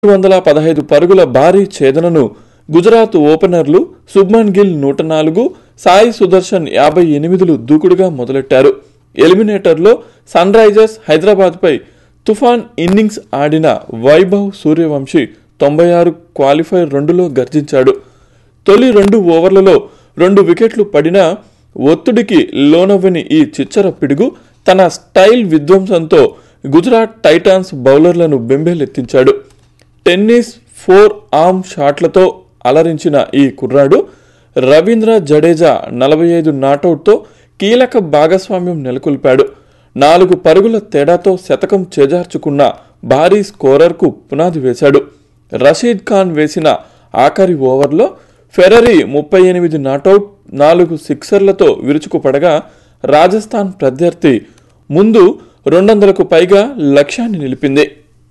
వందల పదహైదు పరుగుల భారీ ఛేదనను గుజరాత్ ఓపెనర్లు శుభ్మన్ గిల్ నూట నాలుగు సాయి సుదర్శన్ యాభై ఎనిమిదిలు దూకుడుగా మొదలెట్టారు ఎలిమినేటర్లో సన్ రైజర్స్ హైదరాబాద్పై తుఫాన్ ఇన్నింగ్స్ ఆడిన వైభవ్ సూర్యవంశీ తొంభై ఆరు క్వాలిఫైర్ రెండులో గర్జించాడు తొలి రెండు ఓవర్లలో రెండు వికెట్లు పడినా ఒత్తిడికి లోనవ్వని ఈ చిచ్చర పిడుగు తన స్టైల్ విధ్వంసంతో గుజరాత్ టైటాన్స్ బౌలర్లను బెంబేలెత్తించాడు టెన్నిస్ ఫోర్ ఆర్మ్ షాట్లతో అలరించిన ఈ కుర్రాడు రవీంద్ర జడేజా నలభై ఐదు నాటౌట్తో కీలక భాగస్వామ్యం నెలకొల్పాడు నాలుగు పరుగుల తేడాతో శతకం చేజార్చుకున్న భారీ స్కోరర్కు పునాది వేశాడు రషీద్ ఖాన్ వేసిన ఆఖరి ఓవర్లో ఫెరరీ ముప్పై ఎనిమిది నాటౌట్ నాలుగు సిక్సర్లతో విరుచుకుపడగా రాజస్థాన్ ప్రత్యర్థి ముందు రెండు వందలకు పైగా లక్ష్యాన్ని నిలిపింది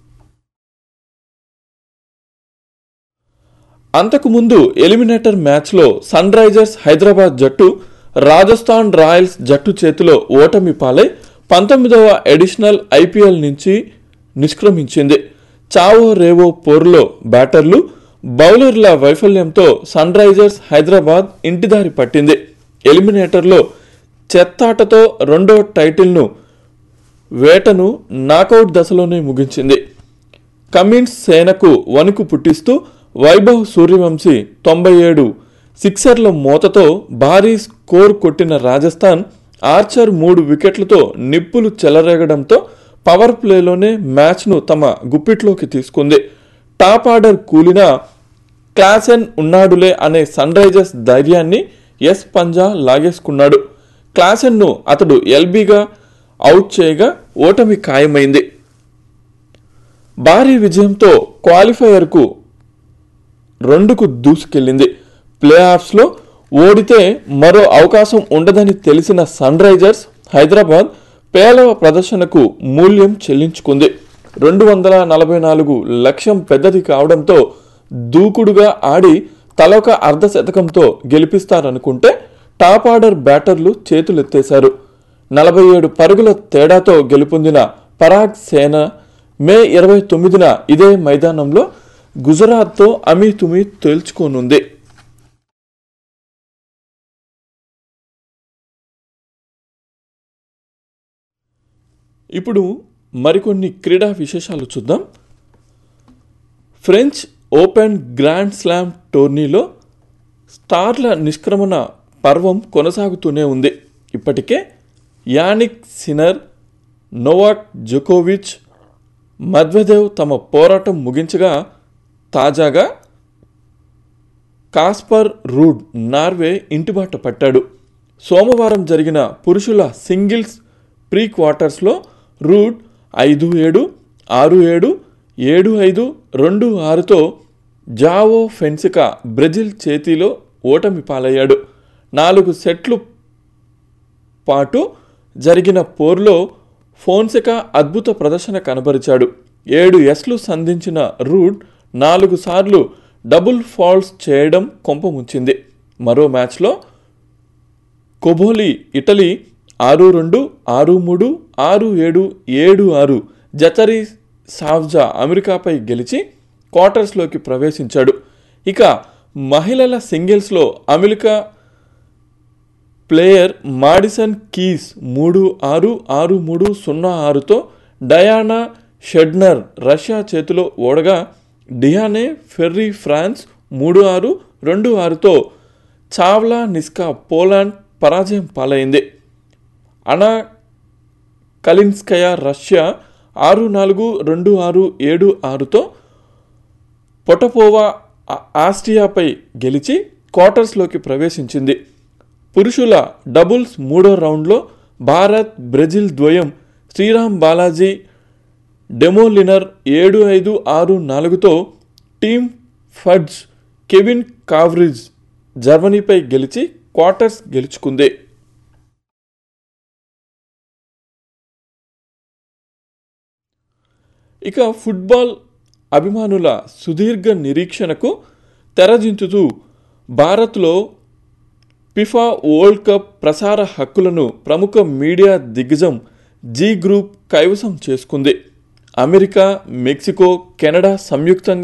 అంతకుముందు ఎలిమినేటర్ మ్యాచ్లో సన్ రైజర్స్ హైదరాబాద్ జట్టు రాజస్థాన్ రాయల్స్ జట్టు చేతిలో ఓటమి పాలై పంతొమ్మిదవ ఎడిషనల్ ఐపీఎల్ నుంచి నిష్క్రమించింది చావో రేవో పోరులో బ్యాటర్లు బౌలర్ల వైఫల్యంతో సన్ రైజర్స్ హైదరాబాద్ ఇంటిదారి పట్టింది ఎలిమినేటర్లో చెత్తాటతో రెండో టైటిల్ను వేటను నాకౌట్ దశలోనే ముగించింది కమిన్స్ సేనకు వణుకు పుట్టిస్తూ వైభవ్ సూర్యవంశీ తొంభై ఏడు సిక్సర్ల మూతతో భారీ స్కోర్ కొట్టిన రాజస్థాన్ ఆర్చర్ మూడు వికెట్లతో నిప్పులు చెలరేగడంతో పవర్ ప్లేలోనే మ్యాచ్ను తమ గుప్పిట్లోకి తీసుకుంది టాప్ ఆర్డర్ కూలిన క్లాసెన్ ఉన్నాడులే అనే సన్ రైజర్స్ ధైర్యాన్ని ఎస్ పంజా లాగేసుకున్నాడు క్లాసెన్ను అతడు ఎల్బీగా అవుట్ చేయగా ఓటమి ఖాయమైంది భారీ విజయంతో క్వాలిఫైయర్కు రెండుకు దూసుకెళ్లింది ప్లే ఆఫ్స్లో ఓడితే మరో అవకాశం ఉండదని తెలిసిన సన్ రైజర్స్ హైదరాబాద్ పేలవ ప్రదర్శనకు మూల్యం చెల్లించుకుంది రెండు వందల నలభై నాలుగు లక్ష్యం పెద్దది కావడంతో దూకుడుగా ఆడి తలొక అర్ధ శతకంతో గెలిపిస్తారనుకుంటే టాప్ ఆర్డర్ బ్యాటర్లు చేతులెత్తేశారు నలభై ఏడు పరుగుల తేడాతో గెలుపొందిన పరాగ్ సేన మే ఇరవై తొమ్మిదిన ఇదే మైదానంలో గుజరాత్తో అమీతుమీ తేల్చుకోనుంది ఇప్పుడు మరికొన్ని క్రీడా విశేషాలు చూద్దాం ఫ్రెంచ్ ఓపెన్ గ్రాండ్ స్లామ్ టోర్నీలో స్టార్ల నిష్క్రమణ పర్వం కొనసాగుతూనే ఉంది ఇప్పటికే యానిక్ సినర్ నోవాక్ జోకోవిచ్ మద్వదేవ్ తమ పోరాటం ముగించగా తాజాగా కాస్పర్ రూడ్ నార్వే ఇంటిబాట పట్టాడు సోమవారం జరిగిన పురుషుల సింగిల్స్ ప్రీ క్వార్టర్స్లో రూడ్ ఐదు ఏడు ఆరు ఏడు ఏడు ఐదు రెండు ఆరుతో జావో ఫెన్సికా బ్రెజిల్ చేతిలో ఓటమి పాలయ్యాడు నాలుగు సెట్లు పాటు జరిగిన పోర్లో ఫోన్సెకా అద్భుత ప్రదర్శన కనబరిచాడు ఏడు ఎస్లు సంధించిన రూడ్ నాలుగు సార్లు డబుల్ ఫాల్స్ చేయడం కొంపముంచింది మరో మ్యాచ్లో కొబోలి ఇటలీ ఆరు రెండు ఆరు మూడు ఆరు ఏడు ఏడు ఆరు జతరి సావ్జా అమెరికాపై గెలిచి క్వార్టర్స్లోకి ప్రవేశించాడు ఇక మహిళల సింగిల్స్లో అమెరికా ప్లేయర్ మాడిసన్ కీస్ మూడు ఆరు ఆరు మూడు సున్నా ఆరుతో డయానా షెడ్నర్ రష్యా చేతిలో ఓడగా డియానే ఫెర్రీ ఫ్రాన్స్ మూడు ఆరు రెండు ఆరుతో చావ్లా నిస్కా పోలాండ్ పరాజయం పాలైంది అనా కలిన్స్కయ రష్యా ఆరు నాలుగు రెండు ఆరు ఏడు ఆరుతో పొటపోవా ఆ- ఆస్ట్రియాపై గెలిచి క్వార్టర్స్లోకి ప్రవేశించింది పురుషుల డబుల్స్ మూడో రౌండ్లో భారత్ బ్రెజిల్ ద్వయం శ్రీరామ్ బాలాజీ డెమోలినర్ ఏడు ఐదు ఆరు నాలుగుతో టీమ్ ఫడ్జ్ కెవిన్ కావ్రిజ్ జర్మనీపై గెలిచి క్వార్టర్స్ గెలుచుకుంది ఇక ఫుట్బాల్ అభిమానుల సుదీర్ఘ నిరీక్షణకు తెరదించుతూ భారత్లో ఫిఫా వరల్డ్ కప్ ప్రసార హక్కులను ప్రముఖ మీడియా దిగ్గజం జీ గ్రూప్ కైవసం చేసుకుంది అమెరికా మెక్సికో కెనడా సంయుక్తంగా